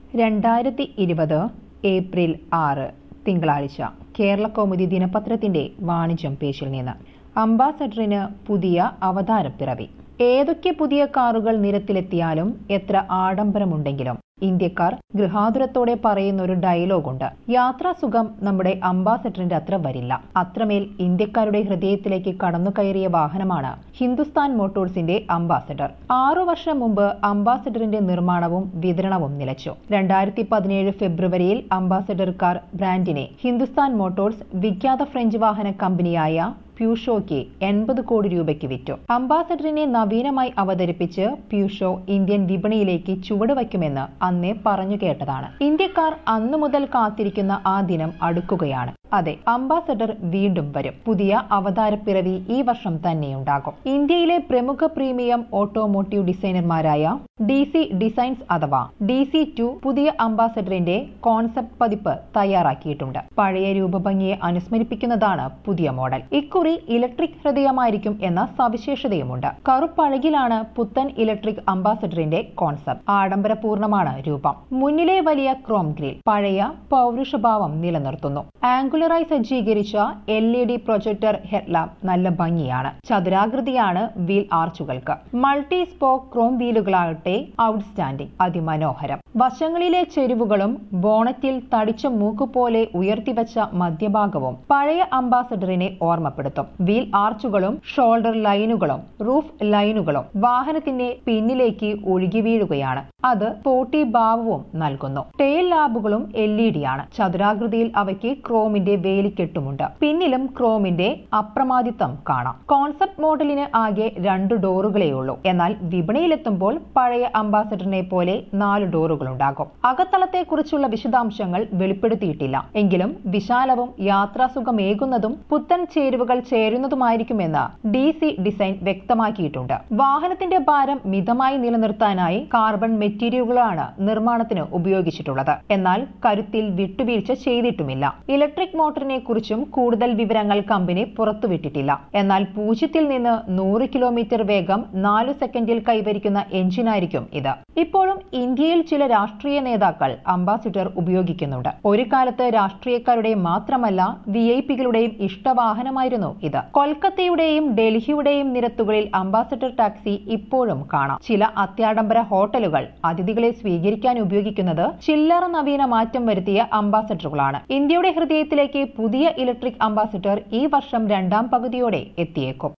രണ്ടായിരത്തി ഇരുപത് ഏപ്രിൽ ആറ് തിങ്കളാഴ്ച കേരള കൗമുദി ദിനപത്രത്തിന്റെ വാണിജ്യം പേജിൽ നിന്ന് അംബാസഡറിന് പുതിയ അവതാരപ്പിറവി ഏതൊക്കെ പുതിയ കാറുകൾ നിരത്തിലെത്തിയാലും എത്ര ആഡംബരമുണ്ടെങ്കിലും ഇന്ത്യക്കാർ ഗൃഹാതുരത്തോടെ പറയുന്ന ഒരു ഡയലോഗുണ്ട് യാത്രാസുഖം നമ്മുടെ അംബാസഡറിന്റെ അത്ര വരില്ല അത്രമേൽ ഇന്ത്യക്കാരുടെ ഹൃദയത്തിലേക്ക് കടന്നു കയറിയ വാഹനമാണ് ഹിന്ദുസ്ഥാൻ മോട്ടോഴ്സിന്റെ അംബാസഡർ ആറു വർഷം മുമ്പ് അംബാസഡറിന്റെ നിർമ്മാണവും വിതരണവും നിലച്ചു രണ്ടായിരത്തി പതിനേഴ് ഫെബ്രുവരിയിൽ അംബാസഡർ കാർ ബ്രാൻഡിനെ ഹിന്ദുസ്ഥാൻ മോട്ടോഴ്സ് വിഖ്യാത ഫ്രഞ്ച് വാഹന കമ്പനിയായ പ്യൂഷോയ്ക്ക് എൺപത് കോടി രൂപയ്ക്ക് വിറ്റു അംബാസഡറിനെ നവീനമായി അവതരിപ്പിച്ച് പ്യൂഷോ ഇന്ത്യൻ വിപണിയിലേക്ക് ചുവടുവയ്ക്കുമെന്ന് അന്നേ പറഞ്ഞു കേട്ടതാണ് ഇന്ത്യക്കാർ അന്നു മുതൽ കാത്തിരിക്കുന്ന ആ ദിനം അടുക്കുകയാണ് അതെ അംബാസഡർ വീണ്ടും വരും പുതിയ അവതാരപ്പിറവി ഈ വർഷം തന്നെയുണ്ടാകും ഇന്ത്യയിലെ പ്രമുഖ പ്രീമിയം ഓട്ടോമോട്ടീവ് ഡിസൈനർമാരായ ഡി സി ഡിസൈൻസ് അഥവാ ഡി സി ടു പുതിയ അംബാസഡറിന്റെ കോൺസെപ്റ്റ് പതിപ്പ് തയ്യാറാക്കിയിട്ടുണ്ട് പഴയ രൂപഭംഗിയെ അനുസ്മരിപ്പിക്കുന്നതാണ് പുതിയ മോഡൽ ഇക്കുറി ഇലക്ട്രിക് ഹൃദയമായിരിക്കും എന്ന സവിശേഷതയുമുണ്ട് കറുപ്പഴകിലാണ് പുത്തൻ ഇലക്ട്രിക് അംബാസഡറിന്റെ കോൺസെപ്റ്റ് ആഡംബരപൂർണമാണ് രൂപം മുന്നിലെ വലിയ ക്രോം ഗ്രിൽ പഴയ പൗരുഷഭാവം നിലനിർത്തുന്നു ആംഗുലറായി സജ്ജീകരിച്ച L E D projector headlamp നല്ല ഭംഗിയാണ് ചതുരാകൃതിയാണ് വീൽ ആർച്ചുകൾക്ക് മൾട്ടി സ്പോക്ക് ക്രോം വീലുകളാകട്ടെ ഔട്ട്സ്റ്റാൻഡിംഗ് അതിമനോഹരം വശങ്ങളിലെ ചെരുവുകളും ബോണറ്റിൽ തടിച്ച മൂക്ക് പോലെ ഉയർത്തിവച്ച മധ്യഭാഗവും പഴയ അംബാസഡറിനെ ഓർമ്മപ്പെടുത്തും വീൽ ആർച്ചുകളും ഷോൾഡർ ലൈനുകളും റൂഫ് ലൈനുകളും വാഹനത്തിന്റെ പിന്നിലേക്ക് ഒഴുകി വീഴുകയാണ് അത് സ്പോർട്ടി ഭാവവും നൽകുന്നു ടെയിൽ ലാബുകളും എൽ ഇ ഡി ആണ് ചതുരാകൃതിയിൽ അവയ്ക്ക് ക്രോമിന്റെ വേലിക്കെട്ടുമുണ്ട് പിന്നിലും ക്രോമിന്റെ അപ്രമാദിത്വം കാണാം കോൺസെപ്റ്റ് മോഡലിന് ആകെ രണ്ട് ഡോറുകളേ ഉള്ളൂ എന്നാൽ വിപണിയിലെത്തുമ്പോൾ പഴയ അംബാസഡറിനെ പോലെ നാല് ഡോറുകളുണ്ടാകും അകത്തളത്തെക്കുറിച്ചുള്ള വിശദാംശങ്ങൾ വെളിപ്പെടുത്തിയിട്ടില്ല എങ്കിലും വിശാലവും യാത്രാസുഖമേകുന്നതും പുത്തൻ ചേരുവകൾ ചേരുന്നതുമായിരിക്കുമെന്ന് ഡി സി ഡിസൈൻ വ്യക്തമാക്കിയിട്ടുണ്ട് വാഹനത്തിന്റെ ഭാരം മിതമായി നിലനിർത്താനായി കാർബൺ മെറ്റീരിയലുകളാണ് നിർമ്മാണത്തിന് ഉപയോഗിച്ചിട്ടുള്ളത് എന്നാൽ കരുത്തിൽ വിട്ടുവീഴ്ച ചെയ്തിട്ടുമില്ല ഇലക്ട്രിക് മോട്ടറിനെ കുറിച്ചും കൂടുതൽ വിവരങ്ങൾ കമ്പനി പുറത്തുവിട്ടിട്ടില്ല എന്നാൽ പൂജ്യത്തിൽ നിന്ന് നൂറ് കിലോമീറ്റർ വേഗം നാലു സെക്കൻഡിൽ കൈവരിക്കുന്ന എഞ്ചിനായിരിക്കും ഇത് ഇപ്പോഴും ഇന്ത്യയിൽ ചില രാഷ്ട്രീയ നേതാക്കൾ അംബാസിഡർ ഉപയോഗിക്കുന്നുണ്ട് ഒരു കാലത്ത് രാഷ്ട്രീയക്കാരുടെ മാത്രമല്ല വി ഐ പികളുടെയും ഇഷ്ടവാഹനമായിരുന്നു ഇത് കൊൽക്കത്തയുടെയും ഡൽഹിയുടെയും നിരത്തുകളിൽ അംബാസഡർ ടാക്സി ഇപ്പോഴും കാണാം ചില അത്യാഡംബര ഹോട്ടലുകൾ അതിഥികളെ സ്വീകരിക്കാൻ ഉപയോഗിക്കുന്നത് ചില്ലറ നവീന മാറ്റം വരുത്തിയ അംബാസഡറുകളാണ് ഇന്ത്യയുടെ ഹൃദയത്തിലേക്ക് പുതിയ ഇലക്ട്രിക് അംബാസഡർ ഈ വർഷം രണ്ടാം പകുതിയോടെ എത്തിയേക്കും